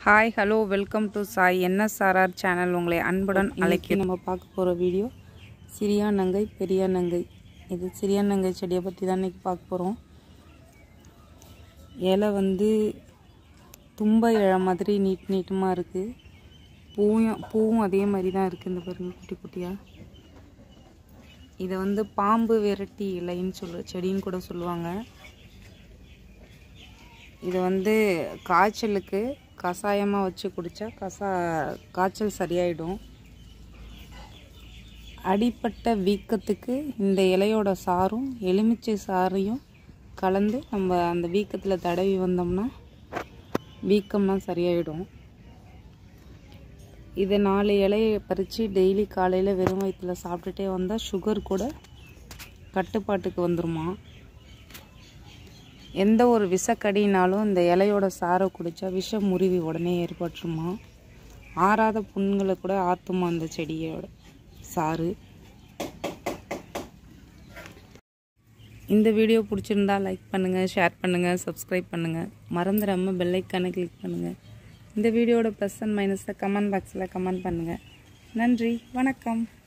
hi hello welcome to Sai NSRR channel உங்களை அன்புடன் அழைக்க நம்ம பார்க்க போகிற வீடியோ சிறியா நங்கை பெரியா நங்கை இது சிறியா நங்கை செடியை பற்றி தான் இன்றைக்கி பார்க்க போகிறோம் இலை வந்து தும்ப இழை மாதிரி நீட் நீட்டமாக இருக்குது பூவும் பூவும் அதே மாதிரி தான் இருக்குது இந்த பாருங்க குட்டி குட்டியாக இதை வந்து பாம்பு விரட்டி இலைன்னு சொல்லு செடின்னு கூட சொல்லுவாங்க இதை வந்து காய்ச்சலுக்கு கஷாயமாக வச்சு குடித்தா கசா காய்ச்சல் சரியாயிடும் அடிப்பட்ட வீக்கத்துக்கு இந்த இலையோட சாரும் எலுமிச்சை சாறையும் கலந்து நம்ம அந்த வீக்கத்தில் தடவி வந்தோம்னா வீக்கம்லாம் சரியாயிடும் இதை நாலு இலையை பறித்து டெய்லி காலையில் வெறும் வயிற்றில் சாப்பிட்டுட்டே வந்தால் சுகர் கூட கட்டுப்பாட்டுக்கு வந்துருமா எந்த ஒரு விஷக்கடினாலும் இந்த இலையோட சாரை குடித்தா விஷ முறிவு உடனே ஏற்பட்டுருமா ஆறாத புண்களை கூட ஆத்துமா அந்த செடியோட சாறு இந்த வீடியோ பிடிச்சிருந்தா லைக் பண்ணுங்கள் ஷேர் பண்ணுங்கள் சப்ஸ்கிரைப் பண்ணுங்கள் மறந்துடாமல் பெல்லைக்கானை கிளிக் பண்ணுங்கள் இந்த வீடியோட ப்ளஸ் அண்ட் மைனஸை கமெண்ட் பாக்ஸில் கமெண்ட் பண்ணுங்கள் நன்றி வணக்கம்